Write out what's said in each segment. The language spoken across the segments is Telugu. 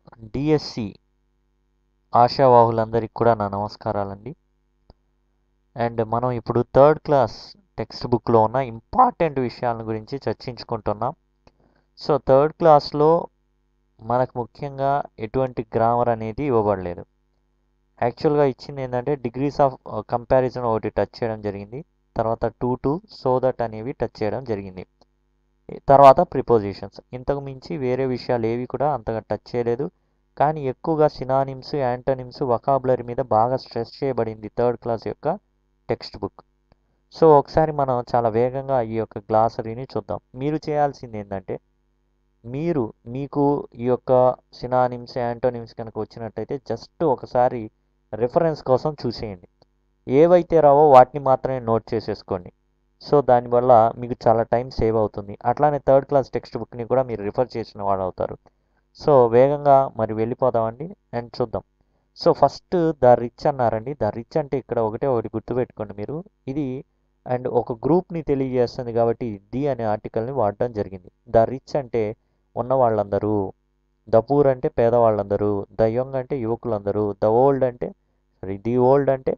డిఎస్సి ఆశావాహులందరికీ కూడా నా నమస్కారాలండి అండ్ మనం ఇప్పుడు థర్డ్ క్లాస్ టెక్స్ట్ బుక్లో ఉన్న ఇంపార్టెంట్ విషయాల గురించి చర్చించుకుంటున్నాం సో థర్డ్ క్లాస్లో మనకు ముఖ్యంగా ఎటువంటి గ్రామర్ అనేది ఇవ్వబడలేదు యాక్చువల్గా ఇచ్చింది ఏంటంటే డిగ్రీస్ ఆఫ్ కంపారిజన్ ఒకటి టచ్ చేయడం జరిగింది తర్వాత టూ టు సో దట్ అనేవి టచ్ చేయడం జరిగింది తర్వాత ప్రిపోజిషన్స్ ఇంతకు మించి వేరే విషయాలు ఏవి కూడా అంతగా టచ్ చేయలేదు కానీ ఎక్కువగా సినానిమ్స్ యాంటనిమ్స్ వకాబులరీ మీద బాగా స్ట్రెస్ చేయబడింది థర్డ్ క్లాస్ యొక్క టెక్స్ట్ బుక్ సో ఒకసారి మనం చాలా వేగంగా ఈ యొక్క గ్లాసరీని చూద్దాం మీరు చేయాల్సింది ఏంటంటే మీరు మీకు ఈ యొక్క సినానిమ్స్ యాంటోనిమ్స్ కనుక వచ్చినట్టయితే జస్ట్ ఒకసారి రిఫరెన్స్ కోసం చూసేయండి ఏవైతే రావో వాటిని మాత్రమే నోట్ చేసేసుకోండి సో దానివల్ల మీకు చాలా టైం సేవ్ అవుతుంది అట్లానే థర్డ్ క్లాస్ టెక్స్ట్ బుక్ని కూడా మీరు రిఫర్ చేసిన వాడు అవుతారు సో వేగంగా మరి వెళ్ళిపోదామండి అండ్ చూద్దాం సో ఫస్ట్ ద రిచ్ అన్నారండి ద రిచ్ అంటే ఇక్కడ ఒకటే ఒకటి గుర్తుపెట్టుకోండి మీరు ఇది అండ్ ఒక గ్రూప్ని తెలియజేస్తుంది కాబట్టి ది అనే ఆర్టికల్ని వాడడం జరిగింది ద రిచ్ అంటే ఉన్న వాళ్ళందరూ ద పూర్ అంటే పేదవాళ్ళందరూ ద యంగ్ అంటే యువకులందరూ ద ఓల్డ్ అంటే సారీ ది ఓల్డ్ అంటే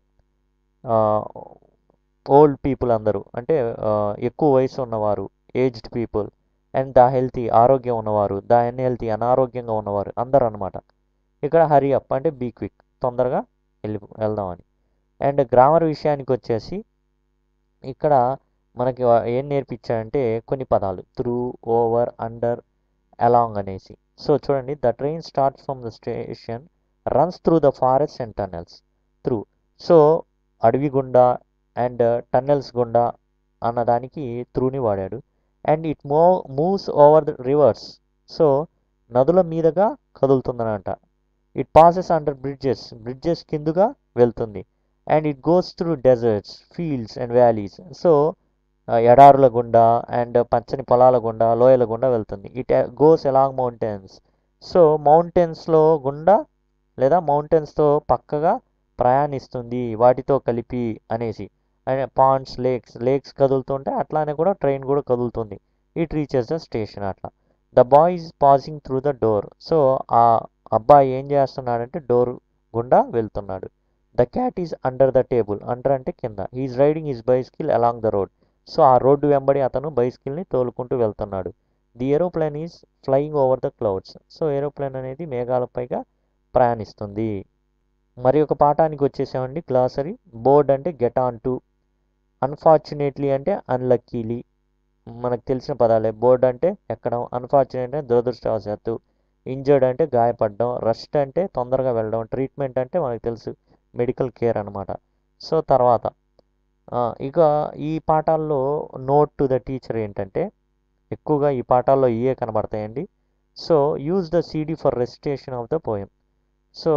ఓల్డ్ పీపుల్ అందరూ అంటే ఎక్కువ వయసు ఉన్నవారు aged people and the healthy ఆరోగ్యం ఉన్నవారు ద అన్హెల్తీ అనారోగ్యంగా ఉన్నవారు అందరు అనమాట ఇక్కడ హరి అప్ అంటే బీ క్విక్ తొందరగా వెళ్ళి వెళ్దామని అండ్ గ్రామర్ విషయానికి వచ్చేసి ఇక్కడ మనకి ఏం నేర్పించాడంటే కొన్ని పదాలు త్రూ ఓవర్ అండర్ అలాంగ్ అనేసి సో చూడండి the train starts from the station runs through the forest and tunnels through so అడవి గుండా అండ్ టన్నెల్స్ గుండా అన్నదానికి త్రూని వాడాడు and it moo moves over the rivers so నదుల మీదుగా కదులుతుందనంట it passes under bridges bridges కిందుగా వెళ్తుంది and it goes through deserts fields and valleys so ఎడారుల గుండా అండ్ పచ్చని పొలాల గుండా లోయల గుండా వెళ్తుంది it goes along mountains so మౌంటైన్స్లో గుండా లేదా మౌంటైన్స్తో పక్కగా ప్రయాణిస్తుంది వాటితో కలిపి అనేసి పాండ్స్ లేక్స్ లేక్స్ కదులుతుంటే అట్లానే కూడా ట్రైన్ కూడా కదులుతుంది ఇట్ రీచెస్ ద స్టేషన్ అట్లా the boy is passing through the door so ఆ అబ్బాయి ఏం చేస్తున్నాడంటే డోర్ గుండా వెళ్తున్నాడు the cat is under the table under అంటే కింద is riding is bicycle along the road so ఆ రోడ్డు వెంబడి అతను బైస్కిల్ని తోలుకుంటూ వెళ్తున్నాడు the aeroplane is flying over the clouds so aeroplane అనేది మేఘాలపైగా ప్రయాణిస్తుంది మరి ఒక పాఠానికి వచ్చేసామండి గ్లాసరీ బోర్డ్ అంటే గెట్ ఆన్ టు అన్ఫార్చునేట్లీ అంటే అన్లక్కీలీ మనకు తెలిసిన పదాలే బోర్డ్ అంటే ఎక్కడం అన్ఫార్చునేట్ అంటే దురదృష్టవశాత్తు ఇంజర్డ్ అంటే గాయపడడం రస్ట్ అంటే తొందరగా వెళ్ళడం ట్రీట్మెంట్ అంటే మనకు తెలుసు మెడికల్ కేర్ అనమాట సో తర్వాత ఇక ఈ పాఠాల్లో నోట్ టు ద టీచర్ ఏంటంటే ఎక్కువగా ఈ పాఠాల్లో ఇయే కనబడతాయండి so use the CD for recitation of the poem so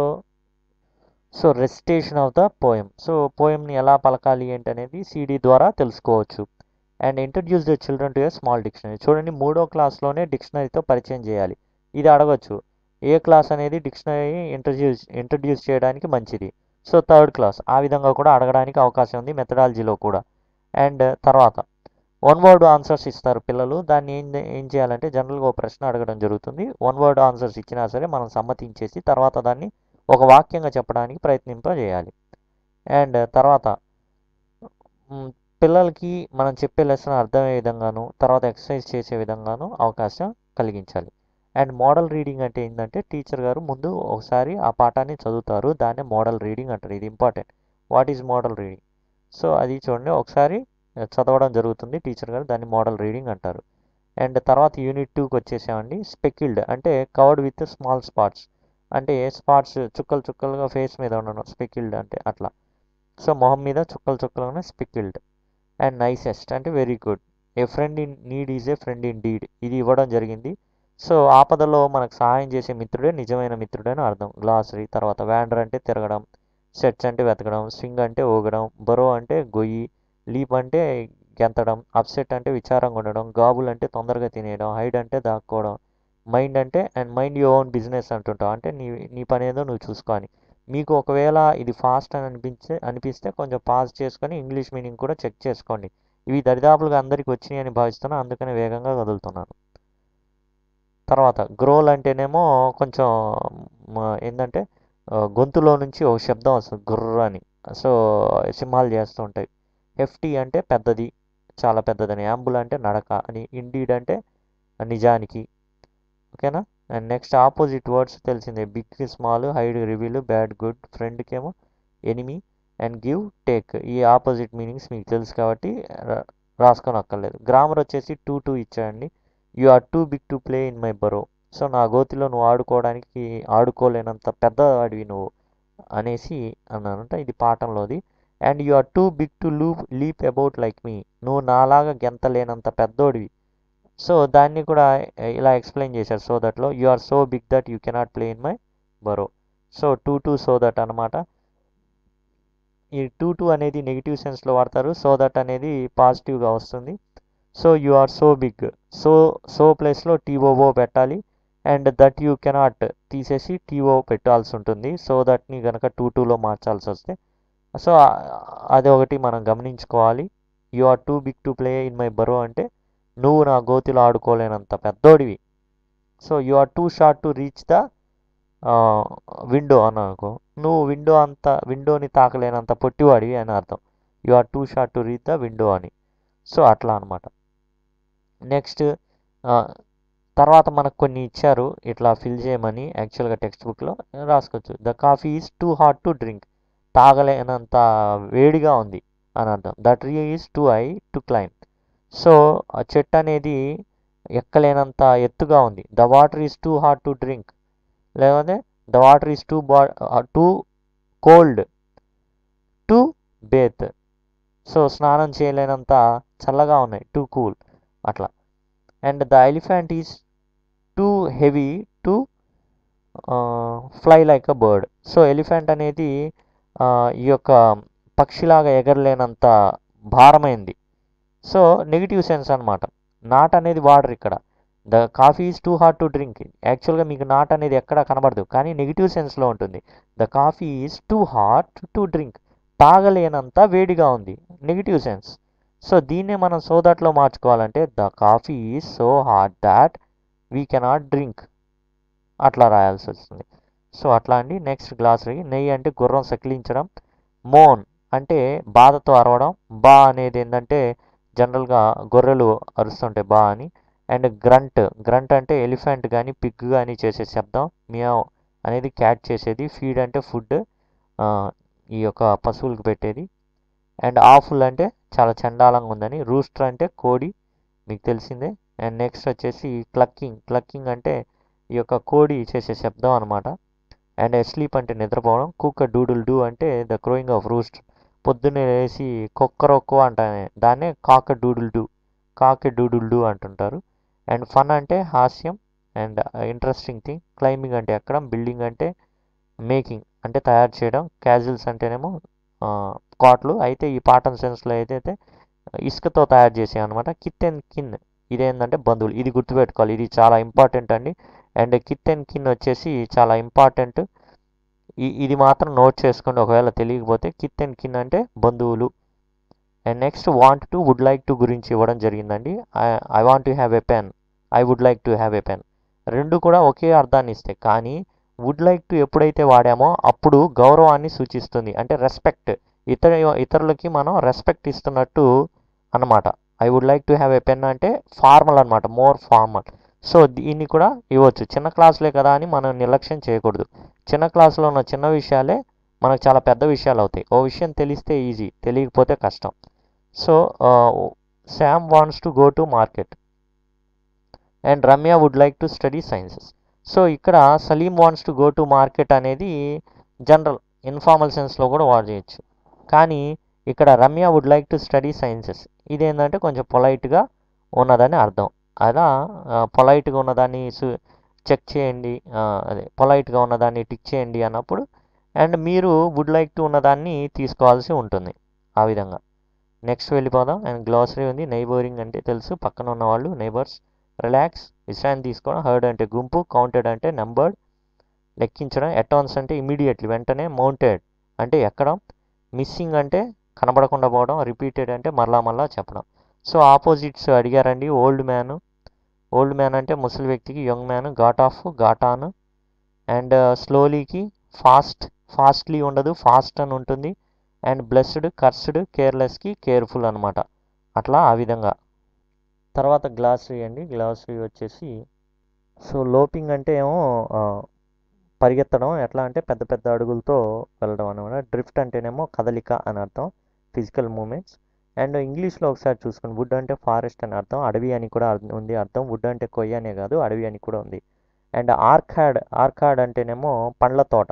so recitation of the poem so పోయంని ఎలా పలకాలి ఏంటనేది సీడీ ద్వారా తెలుసుకోవచ్చు and introduce the children to a small dictionary చూడండి మూడో క్లాస్లోనే డిక్షనరీతో పరిచయం చేయాలి ఇది అడగచ్చు ఏ క్లాస్ అనేది డిక్షనరీ ఇంట్రడ్యూస్ ఇంట్రడ్యూస్ చేయడానికి మంచిది సో థర్డ్ క్లాస్ ఆ విధంగా కూడా అడగడానికి అవకాశం ఉంది మెథడాలజీలో కూడా అండ్ తర్వాత వన్ వర్డ్ ఆన్సర్స్ ఇస్తారు పిల్లలు దాన్ని ఏం ఏం చేయాలంటే జనరల్గా ఒక ప్రశ్న అడగడం జరుగుతుంది వన్ వర్డ్ ఆన్సర్స్ ఇచ్చినా సరే మనం సమ్మతించేసి తర్వాత దాన్ని ఒక వాక్యంగా చెప్పడానికి ప్రయత్నింపజేయాలి అండ్ తర్వాత పిల్లలకి మనం చెప్పే లెసన్ అర్థమయ్యే విధంగాను తర్వాత ఎక్సర్సైజ్ చేసే విధంగాను అవకాశం కలిగించాలి అండ్ మోడల్ రీడింగ్ అంటే ఏంటంటే టీచర్ గారు ముందు ఒకసారి ఆ పాఠాన్ని చదువుతారు దాన్నే మోడల్ రీడింగ్ అంటారు ఇది important what is model reading so అది చూడండి ఒకసారి చదవడం జరుగుతుంది టీచర్ గారు దాన్ని మోడల్ రీడింగ్ అంటారు అండ్ తర్వాత యూనిట్ టూకి వచ్చేసామండి స్పెకిల్డ్ అంటే కవర్డ్ విత్ స్మాల్ స్పాట్స్ అంటే స్పాట్స్ చుక్కలు చుక్కలుగా ఫేస్ మీద ఉండడం స్పెకిల్డ్ అంటే అట్లా సో మొహం మీద చుక్కలు చుక్కలుగా స్పెకిల్డ్ అండ్ నైసెస్ట్ అంటే very good a friend in need is a friend indeed ఇది ఇవ్వడం జరిగింది సో ఆపదలో మనకు సహాయం చేసే మిత్రుడే నిజమైన మిత్రుడే అని అర్థం గ్లాసరీ తర్వాత వ్యాండర్ అంటే తిరగడం సెట్స్ అంటే వెతకడం స్వింగ్ అంటే ఊగడం బరో అంటే గొయ్యి లీప్ అంటే గెంతడం అప్సెట్ అంటే విచారంగా ఉండడం గాబుల్ అంటే తొందరగా తినేయడం హైడ్ అంటే దాక్కోవడం మైండ్ అంటే and mind your own business అంటుంటావు అంటే నీ నీ పని ఏదో నువ్వు చూసుకొని మీకు ఒకవేళ ఇది ఫాస్ట్ అని అనిపించే అనిపిస్తే కొంచెం పాజ్ చేసుకొని ఇంగ్లీష్ మీనింగ్ కూడా చెక్ చేసుకోండి ఇవి దరిదాపులుగా అందరికి వచ్చినాయి అని భావిస్తున్నాను అందుకని వేగంగా కదులుతున్నాను తర్వాత గ్రోల్ అంటేనేమో కొంచెం మ- ఏంటంటే ఆ, గొంతులో నుంచి ఒక శబ్దం వస్తుంది గుర్ర అని సో సింహాలు చేస్తూ ఉంటాయి హెఫ్టీ అంటే పెద్దది చాలా పెద్దదని యాంబుల్ అంటే నడక అని ఇండీడ్ అంటే నిజానికి ఓకేనా అండ్ నెక్స్ట్ ఆపోజిట్ వర్డ్స్ తెలిసిందే big small hide reveal bad good ఫ్రెండ్కి ఏమో ఎనిమి అండ్ గివ్ టేక్ ఈ ఆపోజిట్ మీనింగ్స్ మీకు తెలుసు కాబట్టి రా- రాసుకొని అక్కర్లేదు గ్రామర్ వచ్చేసి టూ టూ ఇచ్చాయండి you are too big to play in my burrow so నా గోతిలో నువ్వు ఆడుకోవడానికి ఆడుకోలేనంత పెద్ద అడివి నువ్వు అనేసి అన్నానంట ఇది పాఠంలోది and you are too big to loop leap about like me నువ్వు నాలాగా గెంతలేనంత పెద్దోడివి సో దాన్ని కూడా ఇలా ఎక్స్ప్లెయిన్ చేశారు సో దట్లో you are so big that you cannot play in my burrow so too too so that అనమాట ఈ టూ టూ అనేది నెగిటివ్ సెన్స్లో వాడతారు సో దట్ అనేది పాజిటివ్గా వస్తుంది so you are so big so so ప్లేస్లో టీఓఓ పెట్టాలి అండ్ దట్ యూ కెనాట్ తీసేసి టీఓ పెట్టాల్సి ఉంటుంది సో దట్ని కనుక టూ టూలో మార్చాల్సి వస్తే సో అది ఒకటి మనం గమనించుకోవాలి you are too big to play in my burrow అంటే నువ్వు నా గోతిలో ఆడుకోలేనంత పెద్దోడివి so you are too short to reach the window అని అనుకో నువ్వు విండో అంత విండోని తాకలేనంత పొట్టివాడివి అని అర్థం you are too short to reach the window అని సో అట్లా అనమాట నెక్స్ట్ తర్వాత మనకు కొన్ని ఇచ్చారు ఇట్లా ఫిల్ చేయమని యాక్చువల్గా టెక్స్ట్ బుక్లో రాసుకోవచ్చు the coffee is too hot to drink తాగలేనంత వేడిగా ఉంది అని అర్థం the tree is too high to climb so ఆ చెట్టు అనేది ఎక్కలేనంత ఎత్తుగా ఉంది the water is too hot to drink లేకపోతే the water is too ba too cold to bathe so స్నానం చేయలేనంత చల్లగా ఉన్నాయి టూ కూల్ అట్లా and the elephant is too heavy to fly like a bird so elephant అనేది ఆ, ఈ యొక్క పక్షిలాగా ఎగరలేనంత భారమైంది సో నెగిటివ్ సెన్స్ అనమాట నాట్ అనేది వాడరు ఇక్కడ the coffee is too hot to drink యాక్చువల్గా మీకు నాట్ అనేది ఎక్కడ కనబడదు కానీ నెగిటివ్ సెన్స్లో ఉంటుంది the coffee is too hot to drink తాగలేనంత వేడిగా ఉంది నెగిటివ్ సెన్స్ సో దీన్నే మనం సోదట్లో మార్చుకోవాలంటే the coffee is so hot that we cannot drink అట్లా రాయాల్సి వస్తుంది సో అట్లా అండి నెక్స్ట్ గ్లాసరీ నెయ్యి అంటే గుర్రం సకిలించడం మోన్ అంటే బాధతో అరవడం బా అనేది ఏంటంటే జనరల్గా గొర్రెలు అరుస్తుంటాయి బా అని అండ్ గ్రంట్ గ్రంట్ అంటే ఎలిఫెంట్ కానీ పిగ్ కానీ చేసే శబ్దం మియావ్ అనేది క్యాట్ చేసేది ఫీడ్ అంటే ఫుడ్ ఈ యొక్క పశువులకు పెట్టేది అండ్ ఆఫుల్ అంటే చాలా చండాలంగా ఉందని రూస్టర్ అంటే కోడి మీకు తెలిసిందే అండ్ నెక్స్ట్ వచ్చేసి క్లక్కింగ్ క్లక్కింగ్ అంటే ఈ యొక్క కోడి చేసే శబ్దం అనమాట అండ్ స్లీప్ అంటే నిద్రపోవడం కుక్క డూడుల్ డూ అంటే ద క్రోయింగ్ ఆఫ్ రూస్ట్ పొద్దున్నే లేచి కుక్కరొక్కు అంటానే దాన్నే cock a doodle doo cock a doodle doo అంటుంటారు అండ్ ఫన్ అంటే హాస్యం అండ్ ఇంట్రెస్టింగ్ థింగ్ క్లైంబింగ్ అంటే ఎక్కడం బిల్డింగ్ అంటే మేకింగ్ అంటే తయారు చేయడం క్యాజువల్స్ అంటేనేమో ఆ, కాట్లు అయితే ఈ పాటన్ సెన్స్లో ఏదైతే ఇసుకతో తయారు చేసే అనమాట కిత్ అండ్ కిన్ ఇదేంటంటే బంధువులు ఇది గుర్తుపెట్టుకోవాలి ఇది చాలా ఇంపార్టెంట్ అండి అండ్ కిత్ అండ్ కిన్ వచ్చేసి చాలా ఇంపార్టెంట్ ఇది మాత్రం నోట్ చేసుకోండి ఒకవేళ తెలియకపోతే కిత్ అండ్ కిన్ అంటే బంధువులు and next want to would like to గురించి ఇవ్వడం జరిగిందండి I want to have a pen I would like to have a pen రెండు కూడా ఒకే అర్థాన్ని ఇస్తాయి కానీ వుడ్ లైక్ టు ఎప్పుడైతే వాడామో అప్పుడు గౌరవాన్ని సూచిస్తుంది అంటే రెస్పెక్ట్ ఇతర ఇతరులకి మనం రెస్పెక్ట్ ఇస్తున్నట్టు అన్నమాట I would like to have a pen అంటే ఫార్మల్ అనమాట మోర్ ఫార్మల్ సో దీన్ని కూడా ఇవ్వచ్చు చిన్న క్లాసులే కదా అని మనం నిర్లక్ష్యం చేయకూడదు చిన్న క్లాసులో ఉన్న చిన్న విషయాలే మనకు చాలా పెద్ద విషయాలు అవుతాయి ఓ విషయం తెలిస్తే ఈజీ తెలియకపోతే కష్టం so Sam wants to go to market and Ramya would like to study sciences so ఇక్కడ Salim wants to go to market అనేది జనరల్ ఇన్ఫార్మల్ సెన్స్లో కూడా వాడు చేయొచ్చు కానీ ఇక్కడ Ramya would like to study sciences ఇదేంటంటే కొంచెం పొలైట్గా ఉన్నదని అర్థం అలా పొలైట్గా ఉన్నదాన్ని సు చెక్ చేయండి ఆ, అదే పొలైట్గా ఉన్నదాన్ని టిక్ చేయండి అన్నప్పుడు అండ్ మీరు వుడ్ లైక్ టు ఉన్నదాన్ని తీసుకోవాల్సి ఉంటుంది ఆ విధంగా నెక్స్ట్ వెళ్ళిపోదాం అండ్ గ్లాసరీ ఉంది నైబోరింగ్ అంటే తెలుసు పక్కన ఉన్న వాళ్ళు నైబర్స్ రిలాక్స్ విశ్రాంతి తీసుకోవడం హర్డ్ అంటే గుంపు కౌంటెడ్ అంటే నెంబర్డ్ లెక్కించడం అటౌన్స్ అంటే ఇమీడియట్లీ వెంటనే మౌంటెడ్ అంటే ఎక్కడం మిస్సింగ్ అంటే కనబడకుండా పోవడం రిపీటెడ్ అంటే మరలా మరలా చెప్పడం సో ఆపోజిట్స్ అడిగారండి ఓల్డ్ మ్యాన్ ఓల్డ్ మ్యాన్ అంటే ముసలి వ్యక్తికి యంగ్ మ్యాన్ ఘాట్ ఆఫ్ ఘాటాన్ అండ్ స్లోలీకి ఫాస్ట్ ఫాస్ట్లీ ఉండదు ఫాస్ట్ అని ఉంటుంది అండ్ బ్లెస్డ్ కర్స్డ్ కేర్లెస్కి కేర్ఫుల్ అనమాట అట్లా ఆ విధంగా తర్వాత గ్లాసరీ అండి గ్లాసరీ వచ్చేసి సో లోపింగ్ అంటే ఏమో ఆ, పరిగెత్తడం ఎట్లా అంటే పెద్ద పెద్ద అడుగులతో వెళ్ళడం అనమాట డ్రిఫ్ట్ అంటేనేమో కదలిక అని అర్థం ఫిజికల్ మూమెంట్స్ అండ్ ఇంగ్లీష్లో ఒకసారి చూసుకోండి వుడ్ అంటే ఫారెస్ట్ అని అర్థం అడవి అని కూడా అర్థం ఉంది అర్థం వుడ్ అంటే కొయ్య అనే కాదు అడవి అని కూడా ఉంది అండ్ ఆర్కాడ్ ఆర్కాడ్ అంటేనేమో పండ్ల తోట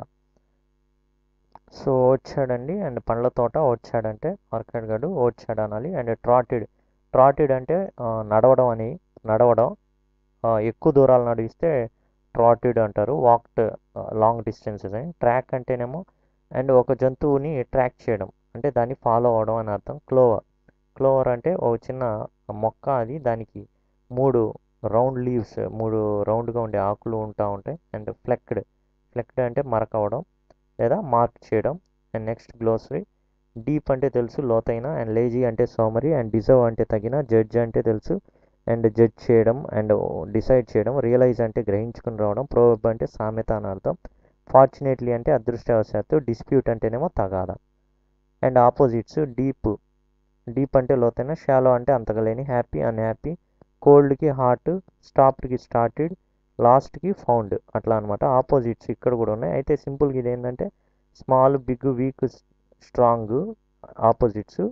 సో వచ్చాడండి అండ్ పండ్ల తోట వచ్చాడంటే ఆర్కాడ్ గడు వచ్చాడు అనాలి అండ్ ట్రాటెడ్ ట్రాటెడ్ అంటే ఆ, నడవడం అని నడవడం ఆ, ఎక్కువ దూరాలు నడిస్తే ట్రాటెడ్ అంటారు వాక్డ్ లాంగ్ డిస్టెన్సెస్ అని ట్రాక్ అంటేనేమో అండ్ ఒక జంతువుని ట్రాక్ చేయడం అంటే దాన్ని ఫాలో అవడం అని అర్థం క్లోవర్ క్లోవర్ అంటే ఒక చిన్న మొక్క అది దానికి మూడు రౌండ్ లీవ్స్ మూడు రౌండ్గా ఉండే ఆకులు ఉంటా ఉంటాయి అండ్ ఫ్లెక్డ్ ఫ్లెక్డ్ అంటే మరక అవడం లేదా మార్క్ చేయడం అండ్ నెక్స్ట్ గ్లోసరీ డీప్ అంటే తెలుసు లోతైన అండ్ లేజీ అంటే సోమరి అండ్ డిజర్వ్ అంటే తగిన జడ్జ్ అంటే తెలుసు అండ్ జడ్జ్ చేయడం అండ్ డిసైడ్ చేయడం రియలైజ్ అంటే గ్రహించుకుని రావడం ప్రోబ్ అంటే సామెత అని అర్థం ఫార్చునేట్లీ అంటే అదృష్టవశాత్తు డిస్ప్యూట్ అంటేనేమో తగాద అండ్ ఆపోజిట్స్ డీప్ డీప్ అంటే లోతైన షాలో అంటే అంతగలేని హ్యాపీ అన్హ్యాపీ కోల్డ్కి హాట్ స్టాప్డ్కి స్టార్టెడ్ లాస్ట్కి ఫౌండ్ అట్లా అనమాట ఆపోజిట్స్ ఇక్కడ కూడా ఉన్నాయి అయితే సింపుల్గా ఇది ఏంటంటే small big weak strong opposites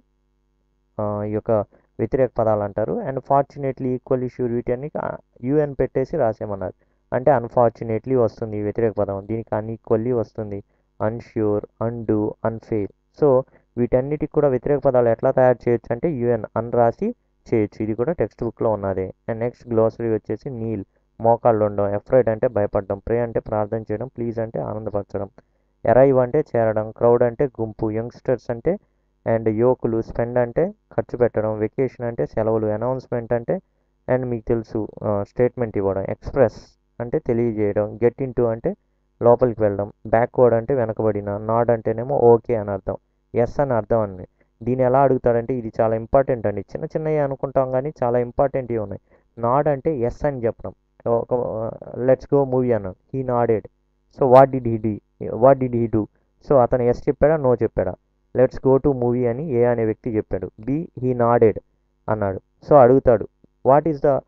ఈ యొక్క వ్యతిరేక పదాలు అంటారు అండ్ ఫార్చునేట్లీ ఈక్వల్లీ షూర్ వీటి అన్ని యూఎన్ పెట్టేసి రాసేమన్నారు అంటే అన్ఫార్చునేట్లీ వస్తుంది ఈ వ్యతిరేక పదం దీనికి అన్ఈక్వల్లీ వస్తుంది అన్ష్యూర్ అన్డూ అన్ఫెయిల్ సో వీటన్నిటికి కూడా వ్యతిరేక పదాలు ఎట్లా తయారు చేయొచ్చు అంటే యుఎన్ అన్ రాసి చేయొచ్చు ఇది కూడా టెక్స్ట్ బుక్లో ఉన్నదే అండ్ నెక్స్ట్ గ్లోసరీ వచ్చేసి నీల్ మోకాళ్ళు ఉండడం ఎఫ్రైడ్ అంటే భయపడడం ప్రే అంటే ప్రార్థన చేయడం ప్లీజ్ అంటే ఆనందపరచడం ఎరైవ్ అంటే చేరడం క్రౌడ్ అంటే గుంపు యంగ్స్టర్స్ అంటే అండ్ యువకులు స్పెండ్ అంటే ఖర్చు పెట్టడం వెకేషన్ అంటే సెలవులు అనౌన్స్మెంట్ అంటే అండ్ మీకు తెలుసు స్టేట్మెంట్ ఇవ్వడం ఎక్స్ప్రెస్ అంటే తెలియజేయడం గెట్ ఇన్ అంటే లోపలికి వెళ్ళడం బ్యాక్వర్డ్ అంటే వెనకబడిన నాడ్ అంటేనేమో ఓకే అని అర్థం ఎస్ అని అర్థం అండి దీన్ని ఎలా అడుగుతాడంటే ఇది చాలా ఇంపార్టెంట్ అండి చిన్న చిన్నవి అనుకుంటాం కానీ చాలా ఇంపార్టెంట్ ఉన్నాయి నాడ్ అంటే ఎస్ అని చెప్పడం ఒక లెట్స్ గో మూవీ అన్నాడు he nodded so what did he do what did he do so అతను ఎస్ చెప్పాడా నో చెప్పాడా లెట్స్ గో టు మూవీ అని ఏ అనే వ్యక్తి చెప్పాడు బి హీ నాడెడ్ అన్నాడు సో అడుగుతాడు what is the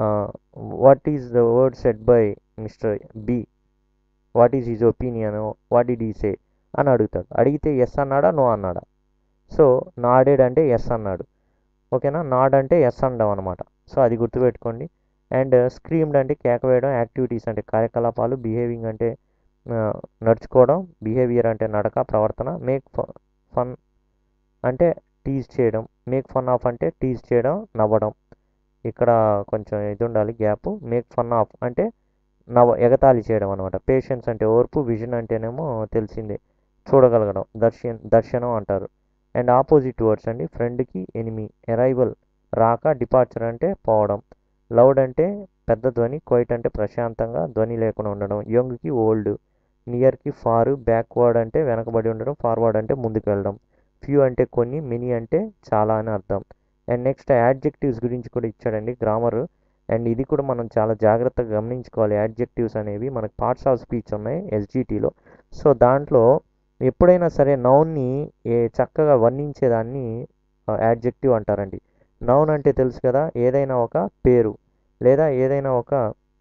what is the word said by Mr B what is his opinion what did he say అని అడుగుతాడు అడిగితే ఎస్ అన్నాడా నో అన్నాడా సో నాడెడ్ అంటే ఎస్ అన్నాడు ఓకేనా నాడ్ అంటే ఎస్ అనడం అనమాట సో అది గుర్తుపెట్టుకోండి అండ్ స్క్రీమ్డ్ అంటే కేక వేయడం యాక్టివిటీస్ అంటే కార్యకలాపాలు బిహేవింగ్ అంటే ఆ, నడుచుకోవడం బిహేవియర్ అంటే నడక ప్రవర్తన మేక్ ఫన్ అంటే టీజ్ చేయడం మేక్ ఫన్ ఆఫ్ అంటే టీజ్ చేయడం నవ్వడం ఇక్కడ కొంచెం ఇది ఉండాలి గ్యాప్ మేక్ ఫన్ ఆఫ్ అంటే నవ ఎగతాళి చేయడం అనమాట పేషెన్స్ అంటే ఓర్పు విజన్ అంటేనేమో తెలిసిందే చూడగలగడం దర్శన్ దర్శనం అంటారు అండ్ ఆపోజిట్ వర్డ్స్ అండి ఫ్రెండ్కి ఎనిమి అరైవల్ రాక డిపార్చర్ అంటే పోవడం లౌడ్ అంటే పెద్ద ధ్వని క్వైట్ అంటే ప్రశాంతంగా ధ్వని లేకుండా ఉండడం యంగ్కి ఓల్డ్ నియర్కి ఫారు బ్యాక్వర్డ్ అంటే వెనకబడి ఉండడం ఫార్వర్డ్ అంటే ముందుకు వెళ్ళడం ఫ్యూ అంటే కొన్ని మినీ అంటే చాలా అని అర్థం అండ్ నెక్స్ట్ యాడ్జెక్టివ్స్ గురించి కూడా ఇచ్చాడండి గ్రామర్ అండ్ ఇది కూడా మనం చాలా జాగ్రత్తగా గమనించుకోవాలి యాడ్జెక్టివ్స్ అనేవి మనకు పార్ట్స్ ఆఫ్ స్పీచ్ ఉన్నాయి ఎస్జిటిలో సో దాంట్లో ఎప్పుడైనా సరే నౌన్ని ఏ చక్కగా వర్ణించేదాన్ని యాడ్జెక్టివ్ అంటారండి నౌన్ అంటే తెలుసు కదా ఏదైనా ఒక పేరు లేదా ఏదైనా ఒక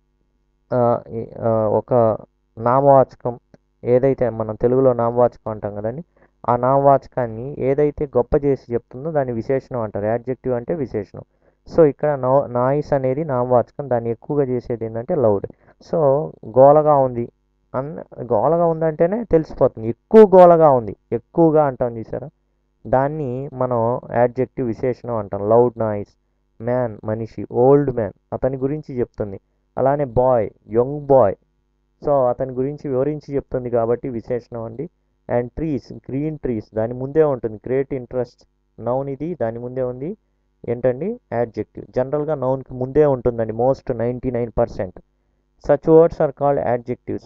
ఆ, ఈ- ఆ, ఒక నామవాచకం ఏదైతే మనం తెలుగులో నామవాచకం అంటాం కదండి ఆ నామవాచకాన్ని ఏదైతే గొప్ప చేసి చెప్తుందో దాన్ని విశేషణం అంటారు యాడ్జెక్టివ్ అంటే విశేషణం సో ఇక్కడ నో నాయిస్ అనేది నామవాచకం దాన్ని ఎక్కువగా చేసేది ఏంటంటే లౌడ్ సో గోలగా ఉంది అన్ గోలగా ఉందంటేనే తెలిసిపోతుంది ఎక్కువ గోలగా ఉంది ఎక్కువగా అంటాం చూసారా దాన్ని మనం యాడ్జెక్టివ్ విశేషణం అంటాం లౌడ్ నాయిస్ మ్యాన్ మనిషి ఓల్డ్ మ్యాన్ అతని గురించి చెప్తుంది అలానే బాయ్ యంగ్ బాయ్ సో అతని గురించి వివరించి చెప్తుంది కాబట్టి విశేషణం అండి అండ్ ట్రీస్ గ్రీన్ ట్రీస్ దాని ముందే ఉంటుంది గ్రేట్ ఇంట్రెస్ట్ నౌన్ ఇది దాని ముందే ఉంది ఏంటండి యాడ్జెక్టివ్ జనరల్గా నౌన్కి ముందే ఉంటుందండి most ninety nine percent such words are called adjectives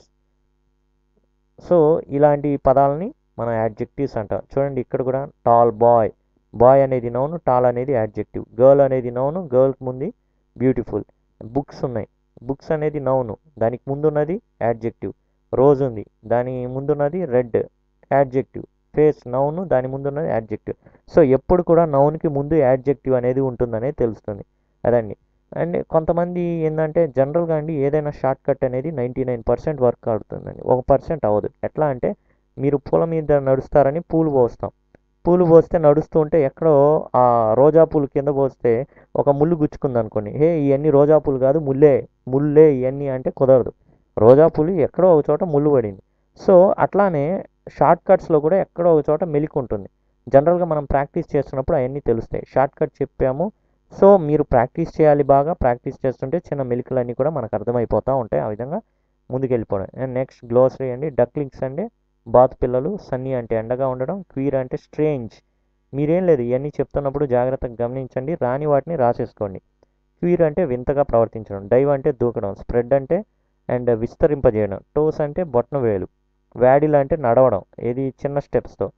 so ఇలాంటి పదాలని మనం యాడ్జెక్టివ్స్ అంటాం చూడండి ఇక్కడ కూడా టాల్ బాయ్ బాయ్ అనేది నౌన్ టాల్ అనేది యాడ్జెక్టివ్ గర్ల్ అనేది నౌన్ గర్ల్కి ముందు బ్యూటిఫుల్ బుక్స్ ఉన్నాయి బుక్స్ అనేది నౌను దానికి ముందున్నది యాడ్జెక్టివ్ రోజ్ ఉంది దాని ముందున్నది రెడ్ యాడ్జెక్టివ్ ఫేస్ నౌను దాని ముందున్నది యాడ్జెక్టివ్ సో ఎప్పుడు కూడా నౌన్కి ముందు యాడ్జెక్టివ్ అనేది ఉంటుందనేది తెలుస్తుంది అదండి అండ్ కొంతమంది ఏంటంటే జనరల్గా అండి ఏదైనా షార్ట్ కట్ అనేది నైంటీ నైన్ పర్సెంట్ వర్క్ అవుతుందండి ఒక పర్సెంట్ అవ్వదు ఎట్లా అంటే మీరు పూల మీద నడుస్తారని పూలు పోస్తాం పూలు పోస్తే నడుస్తూ ఉంటే ఎక్కడో ఆ రోజా పూలు కింద పోస్తే ఒక ముళ్ళు గుచ్చుకుంది అనుకోండి హే ఇవన్నీ రోజా పూలు కాదు ముల్లే ముల్లే ఇవన్నీ అంటే కుదరదు రోజా పూలు ఎక్కడో ఒక చోట ముళ్ళు పడింది సో అట్లానే షార్ట్ కట్స్లో కూడా ఎక్కడో ఒక చోట మెలికి ఉంటుంది జనరల్గా మనం ప్రాక్టీస్ చేస్తున్నప్పుడు అవన్నీ తెలుస్తాయి షార్ట్ కట్ చెప్పాము సో మీరు ప్రాక్టీస్ చేయాలి బాగా ప్రాక్టీస్ చేస్తుంటే చిన్న మెలికలన్నీ కూడా మనకు అర్థమైపోతూ ఉంటాయి ఆ విధంగా ముందుకు వెళ్ళిపోవడం అండ్ నెక్స్ట్ గ్లోసరీ అండి డక్లింగ్స్ అంటే బాత్ పిల్లలు సన్నీ అంటే ఎండగా ఉండడం క్వీర్ అంటే స్ట్రేంజ్ మీరేం లేదు ఇవన్నీ చెప్తున్నప్పుడు జాగ్రత్తగా గమనించండి రాని వాటిని రాసేసుకోండి క్వీర్ అంటే వింతగా ప్రవర్తించడం డైవ్ అంటే దూకడం స్ప్రెడ్ అంటే అండ్ విస్తరింపజేయడం టోస్ అంటే బొట్న వేలు వ్యాడిల్ అంటే నడవడం ఏది చిన్న స్టెప్స్తో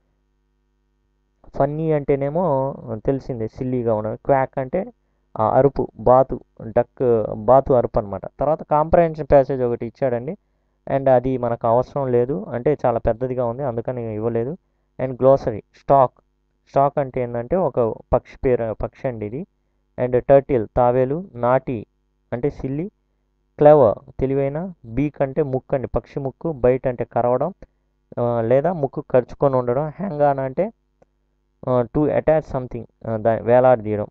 ఫన్నీ అంటేనేమో తెలిసిందే సిల్లీగా ఉండడం క్వాక్ అంటే ఆ అరుపు బాతు డక్ బాతు అరుపు అనమాట తర్వాత కాంప్రహెన్షన్ ప్యాసేజ్ ఒకటి ఇచ్చాడండి అండ్ అది మనకు అవసరం లేదు అంటే చాలా పెద్దదిగా ఉంది అందుకని ఇవ్వలేదు అండ్ గ్లోసరీ స్టాక్ స్టాక్ అంటే ఏంటంటే ఒక పక్షి పేరు పక్షి అండి ఇది అండ్ టర్టిల్ తావేలు నాటి అంటే సిల్లి క్లెవర్ తెలివైన బీక్ అంటే ముక్కు అండి పక్షి ముక్కు బయట అంటే కరవడం ఆ, లేదా ముక్కు ఖర్చుకొని ఉండడం హ్యాంగ్ ఆన్ అంటే టు అటాచ్ సంథింగ్ దా వేలాడదీయడం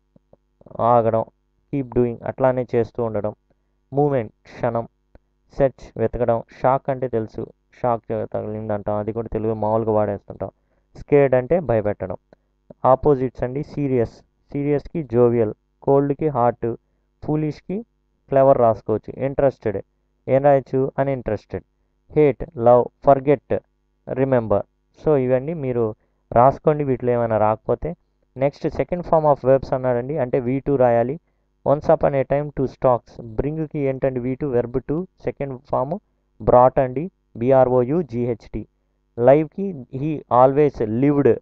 ఆగడం కీప్ డూయింగ్ అట్లానే చేస్తూ ఉండడం మూమెంట్ క్షణం సెర్చ్ వెతకడం షాక్ అంటే తెలుసు షాక్ తగిలింది అంటాం అది కూడా తెలుగు మామూలుగా వాడేస్తుంటాం స్కేడ్ అంటే భయపెట్టడం ఆపోజిట్స్ అండి సీరియస్ సీరియస్కి జోవియల్ కోల్డ్కి హార్ట్ ఫూలిష్కి ఫ్లేవర్ రాసుకోవచ్చు ఇంట్రెస్టెడ్ ఏం రాయొచ్చు uninterested hate love forget remember so ఇవన్నీ మీరు రాసుకోండి వీటిలో ఏమైనా రాకపోతే next second form of verbs అన్నాడండి అంటే వీ టూ రాయాలి once upon a time to stocks బ్రింగ్కి ఏంటండి V two verb two second form brought అండి బిఆర్ఓయు జిహెచ్టి లైవ్కి హీ ఆల్వేస్ లివ్డ్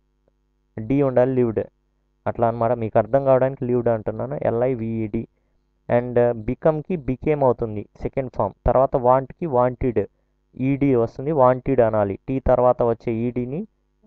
డి ఉండాలి లివ్డ్ అట్లా అనమాట మీకు అర్థం కావడానికి లివ్డ్ అంటున్నాను ఎల్ఐవిఈడి అండ్ బికమ్కి బికేమ్ అవుతుంది సెకండ్ ఫామ్ తర్వాత వాంట్కి వాంటెడ్ ఈడీ వస్తుంది వాంటెడ్ అనాలి టీ తర్వాత వచ్చే ఈడీని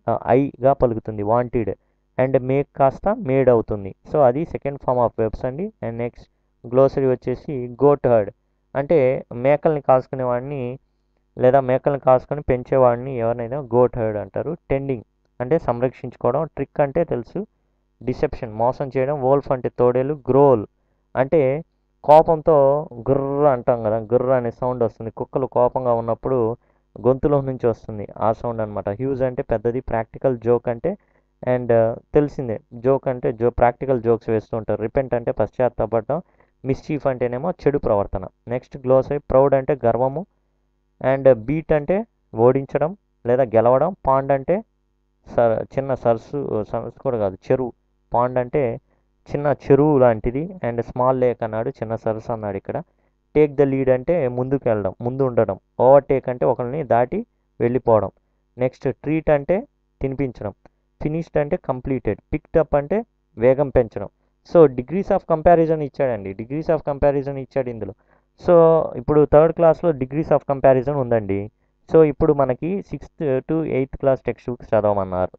ఐగా పలుకుతుంది వాంటెడ్ అండ్ మేక్ కాస్త మేడ్ అవుతుంది సో అది సెకండ్ ఫామ్ ఆఫ్ వెబ్స్ అండి అండ్ నెక్స్ట్ గ్లోసరీ వచ్చేసి గోట్ హర్డ్ అంటే మేకల్ని కాసుకునే వాడిని లేదా మేకల్ని కాసుకొని పెంచేవాడిని ఎవరినైనా గోట్ హర్డ్ అంటారు టెండింగ్ అంటే సంరక్షించుకోవడం ట్రిక్ అంటే తెలుసు డిసెప్షన్ మోసం చేయడం వోల్ఫ్ అంటే తోడేలు గ్రోల్ అంటే కోపంతో గుర్ర అంటాం కదా గుర్ర అనే సౌండ్ వస్తుంది కుక్కలు కోపంగా ఉన్నప్పుడు గొంతులో నుంచి వస్తుంది ఆ సౌండ్ అనమాట హ్యూజ్ అంటే పెద్దది ప్రాక్టికల్ జోక్ అంటే అండ్ తెలిసిందే జోక్ అంటే జో ప్రాక్టికల్ జోక్స్ వేస్తూ ఉంటారు రిపెంట్ అంటే పశ్చాత్తాపడటం మిస్చీఫ్ అంటేనేమో చెడు ప్రవర్తన నెక్స్ట్ గ్లోస్ అయి ప్రౌడ్ అంటే గర్వము అండ్ బీట్ అంటే ఓడించడం లేదా గెలవడం పాండ్ అంటే సర్ చిన్న సరస్సు సరస్సు కూడా కాదు చెరువు పాండ్ అంటే చిన్న చెరువు లాంటిది అండ్ స్మాల్ లేక్ అన్నాడు చిన్న సరస్సు అన్నాడు ఇక్కడ టేక్ ద లీడ్ అంటే ముందుకు వెళ్ళడం ముందు ఉండడం ఓవర్టేక్ అంటే ఒకరిని దాటి వెళ్ళిపోవడం నెక్స్ట్ ట్రీట్ అంటే తినిపించడం ఫినిష్డ్ అంటే కంప్లీటెడ్ పిక్డ్ అప్ అంటే వేగం పెంచడం సో డిగ్రీస్ ఆఫ్ కంపారిజన్ ఇచ్చాడండి డిగ్రీస్ ఆఫ్ కంపారిజన్ ఇచ్చాడు ఇందులో సో ఇప్పుడు థర్డ్ క్లాస్లో డిగ్రీస్ ఆఫ్ కంపారిజన్ ఉందండి సో ఇప్పుడు మనకి sixth to eighth class text books చదవమన్నారు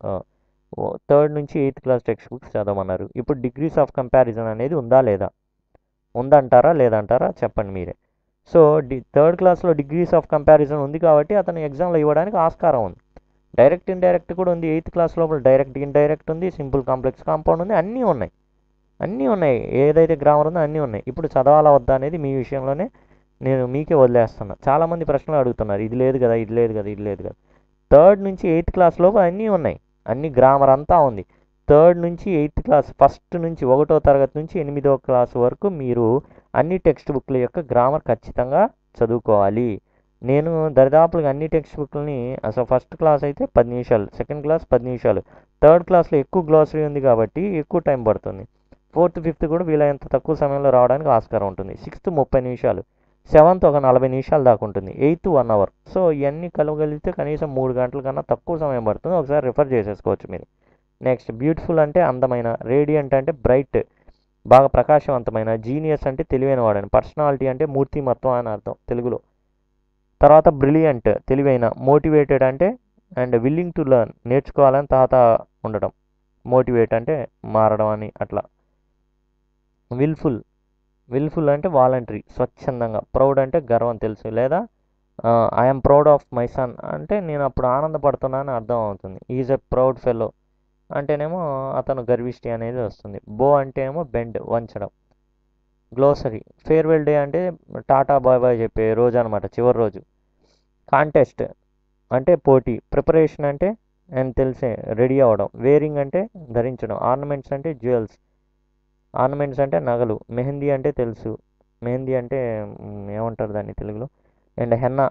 థర్డ్ నుంచి ఎయిత్ క్లాస్ టెక్స్ట్ బుక్స్ చదవమన్నారు ఇప్పుడు డిగ్రీస్ ఆఫ్ కంపారిజన్ అనేది ఉందా లేదా ఉందంటారా లేదంటారా చెప్పండి మీరే సో డి థర్డ్ క్లాస్లో డిగ్రీస్ ఆఫ్ కంపారిజన్ ఉంది కాబట్టి అతను ఎగ్జామ్లో ఇవ్వడానికి ఆస్కారం ఉంది డైరెక్ట్ ఇండైరెక్ట్ కూడా ఉంది ఎయిత్ క్లాస్ లోపల డైరెక్ట్ ఇండైరెక్ట్ ఉంది సింపుల్ కాంప్లెక్స్ కాంపౌండ్ ఉంది అన్నీ ఉన్నాయి అన్నీ ఉన్నాయి ఏదైతే గ్రామర్ ఉందో అన్నీ ఉన్నాయి ఇప్పుడు చదవాలా వద్దా అనేది మీ విషయంలోనే నేను మీకే వదిలేస్తున్నా చాలామంది ప్రశ్నలు అడుగుతున్నారు ఇది లేదు కదా ఇది లేదు కదా ఇది లేదు కదా థర్డ్ నుంచి ఎయిత్ క్లాస్ లోపల అన్నీ ఉన్నాయి అన్ని గ్రామర్ అంతా ఉంది థర్డ్ నుంచి ఎయిత్ క్లాస్ ఫస్ట్ నుంచి ఒకటో తరగతి నుంచి ఎనిమిదో క్లాస్ వరకు మీరు అన్ని టెక్స్ట్ బుక్ల యొక్క గ్రామర్ ఖచ్చితంగా చదువుకోవాలి నేను దరిదాపులుగా అన్ని టెక్స్ట్ బుక్లని అసలు ఫస్ట్ క్లాస్ అయితే పది నిమిషాలు సెకండ్ క్లాస్ పది నిమిషాలు థర్డ్ క్లాస్లో ఎక్కువ గ్లాసరీ ఉంది కాబట్టి ఎక్కువ టైం పడుతుంది ఫోర్త్ ఫిఫ్త్ కూడా వీలైనంత తక్కువ సమయంలో రావడానికి ఆస్కారం ఉంటుంది సిక్స్త్ ముప్పై నిమిషాలు సెవెంత్ ఒక నలభై నిమిషాలు దాకా ఉంటుంది ఎయిత్ వన్ అవర్ సో ఇవన్నీ కలవగలిగితే కనీసం మూడు గంటల కన్నా తక్కువ సమయం పడుతుంది ఒకసారి రిఫర్ చేసేసుకోవచ్చు మీరు నెక్స్ట్ బ్యూటిఫుల్ అంటే అందమైన రేడియంట్ అంటే బ్రైట్ బాగా ప్రకాశవంతమైన జీనియస్ అంటే తెలివైన వాడని పర్సనాలిటీ అంటే మూర్తిమత్వం అని అర్థం తెలుగులో తర్వాత బ్రిలియంట్ తెలివైన మోటివేటెడ్ అంటే అండ్ విల్లింగ్ టు లెర్న్ నేర్చుకోవాలని తాత ఉండడం మోటివేట్ అంటే మారడం అని అట్లా విల్ఫుల్ విల్ఫుల్ అంటే వాలంటరీ స్వచ్ఛందంగా ప్రౌడ్ అంటే గర్వం తెలుసు లేదా I'm proud of my son అంటే నేను అప్పుడు ఆనందపడుతున్నాను అర్థం అవుతుంది ఈజ్ ఎ ప్రౌడ్ ఫెలో అంటేనేమో అతను గర్విష్టి అనేది వస్తుంది బో అంటే ఏమో బెండ్ వంచడం గ్లోసరీ ఫేర్వెల్ డే అంటే టాటా బాయ్ బాయ్ చెప్పే రోజు అనమాట చివరి రోజు కాంటెస్ట్ అంటే పోటీ ప్రిపరేషన్ అంటే అండ్ తెలిసే రెడీ అవ్వడం వేరింగ్ అంటే ధరించడం ఆర్నమెంట్స్ అంటే జ్యువెల్స్ ఆర్నమెంట్స్ అంటే నగలు మెహందీ అంటే తెలుసు మెహందీ అంటే మ్, ఏమంటారు దాన్ని తెలుగులో and henna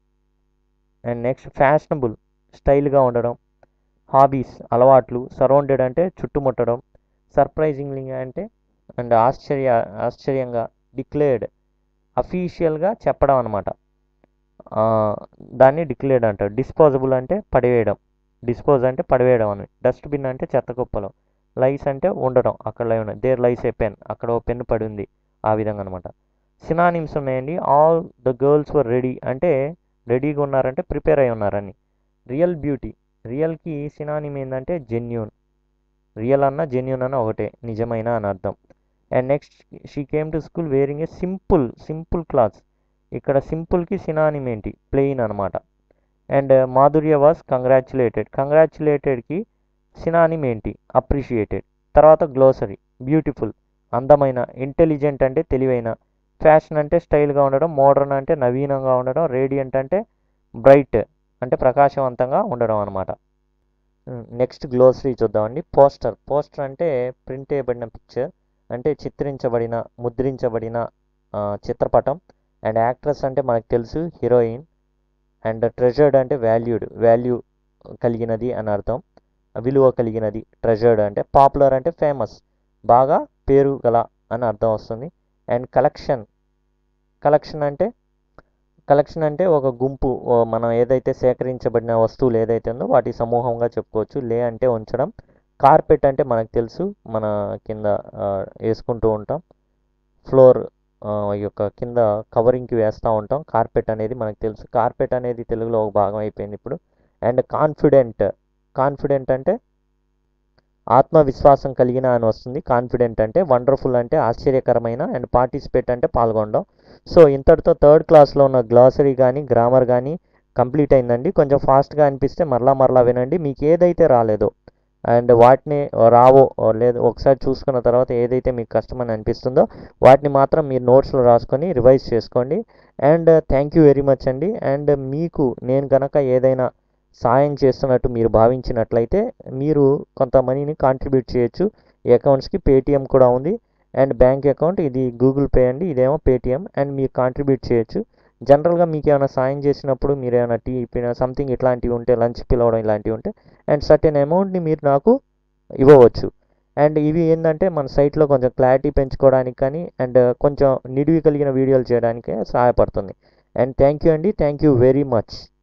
and next fashionable స్టైల్గా ఉండడం హాబీస్ అలవాట్లు సరౌండెడ్ అంటే చుట్టుముట్టడం సర్ప్రైజింగ్లీ అంటే అండ్ ఆశ్చర్య ఆశ్చర్యంగా డిక్లేర్డ్ అఫీషియల్గా చెప్పడం అనమాట దాన్ని డిక్లేర్డ్ అంటారు డిస్పోజబుల్ అంటే పడివేయడం డిస్పోజ్ అంటే పడివేయడం అని డస్ట్బిన్ అంటే చెత్త కుప్పలో లైస్ అంటే ఉండడం అక్కడ లై ఉన్నాయి దేర్ లైస్ ఏ పెన్ అక్కడ ఓ పెన్ పడి ఉంది ఆ విధంగా అనమాట సినానిమ్స్ ఉన్నాయండి all the girls were ready అంటే రెడీగా ఉన్నారంటే ప్రిపేర్ అయి ఉన్నారని రియల్ బ్యూటీ రియల్కి సినానిమ్ ఏంటంటే జెన్యూన్ రియల్ అన్న జెన్యూన్ అన్న ఒకటే నిజమైన అని అర్థం and next she came to school wearing a simple simple clothes ఇక్కడ సింపుల్కి సినానిమ్ ఏంటి ప్లెయిన్ అనమాట అండ్ మాధుర్య వాస్ కంగ్రాచులేటెడ్ కంగ్రాచులేటెడ్కి సినానిమ్ ఏంటి అప్రిషియేటెడ్ తర్వాత గ్లోసరీ బ్యూటిఫుల్ అందమైన ఇంటెలిజెంట్ అంటే తెలివైన ఫ్యాషన్ అంటే స్టైల్గా ఉండడం మోడర్న్ అంటే నవీనంగా ఉండడం రేడియంట్ అంటే బ్రైట్ అంటే ప్రకాశవంతంగా ఉండడం అనమాట నెక్స్ట్ గ్లోసరీ చూద్దామండి పోస్టర్ పోస్టర్ అంటే ప్రింట్ చేయబడిన పిక్చర్ అంటే చిత్రించబడిన ముద్రించబడిన ఆ, చిత్రపటం అండ్ యాక్ట్రెస్ అంటే మనకు తెలుసు హీరోయిన్ అండ్ ట్రెజర్డ్ అంటే వాల్యూడ్ వాల్యూ కలిగినది అని అర్థం విలువ కలిగినది ట్రెజర్డ్ అంటే పాపులర్ అంటే ఫేమస్ బాగా పేరు గల అని అర్థం వస్తుంది అండ్ కలెక్షన్ కలెక్షన్ అంటే కలెక్షన్ అంటే ఒక గుంపు ఓ మనం ఏదైతే సేకరించబడిన వస్తువులు ఏదైతే ఉందో వాటి సమూహంగా చెప్పుకోవచ్చు లే అంటే ఉంచడం కార్పెట్ అంటే మనకు తెలుసు మన కింద ఆ, వేసుకుంటూ ఉంటాం ఫ్లోర్ యొక్క కింద కవరింగ్కి వేస్తూ ఉంటాం కార్పెట్ అనేది మనకు తెలుసు కార్పెట్ అనేది తెలుగులో ఒక భాగం అయిపోయింది ఇప్పుడు అండ్ కాన్ఫిడెంట్ కాన్ఫిడెంట్ అంటే ఆత్మవిశ్వాసం కలిగిన అని వస్తుంది కాన్ఫిడెంట్ అంటే వండర్ఫుల్ అంటే ఆశ్చర్యకరమైన అండ్ పార్టిసిపేట్ అంటే పాల్గొనడం సో ఇంతటితో థర్డ్ క్లాస్లో ఉన్న గ్లాసరీ కానీ గ్రామర్ కానీ కంప్లీట్ అయిందండి కొంచెం ఫాస్ట్గా అనిపిస్తే మరలా మరలా వినండి మీకు ఏదైతే రాలేదో అండ్ వాటిని రావో లేదు ఒకసారి చూసుకున్న తర్వాత ఏదైతే మీకు కష్టమని అనిపిస్తుందో వాటిని మాత్రం మీరు నోట్స్లో రాసుకొని రివైజ్ చేసుకోండి and thank you very much అండి అండ్ మీకు నేను కనుక ఏదైనా సాయం చేస్తున్నట్టు మీరు భావించినట్లయితే మీరు కొంత మనీని కాంట్రిబ్యూట్ చేయొచ్చు ఈ అకౌంట్స్కి పేటిఎం కూడా ఉంది అండ్ బ్యాంక్ అకౌంట్ ఇది గూగుల్ పే అండి ఇదేమో పేటిఎం అండ్ మీరు కాంట్రిబ్యూట్ చేయొచ్చు జనరల్గా మీకు ఏమైనా సాయం చేసినప్పుడు మీరు ఏమైనా టీ సంథింగ్ ఇట్లాంటివి ఉంటే లంచ్ పిలవడం ఇలాంటివి ఉంటే అండ్ సర్టెన్ అమౌంట్ని మీరు నాకు ఇవ్వవచ్చు అండ్ ఇవి ఏంటంటే మన సైట్లో కొంచెం క్లారిటీ పెంచుకోవడానికి కానీ అండ్ కొంచెం నిడివి కలిగిన వీడియోలు చేయడానికి సహాయపడుతుంది అండ్ థ్యాంక్ యూ అండి థ్యాంక్ యూ వెరీ మచ్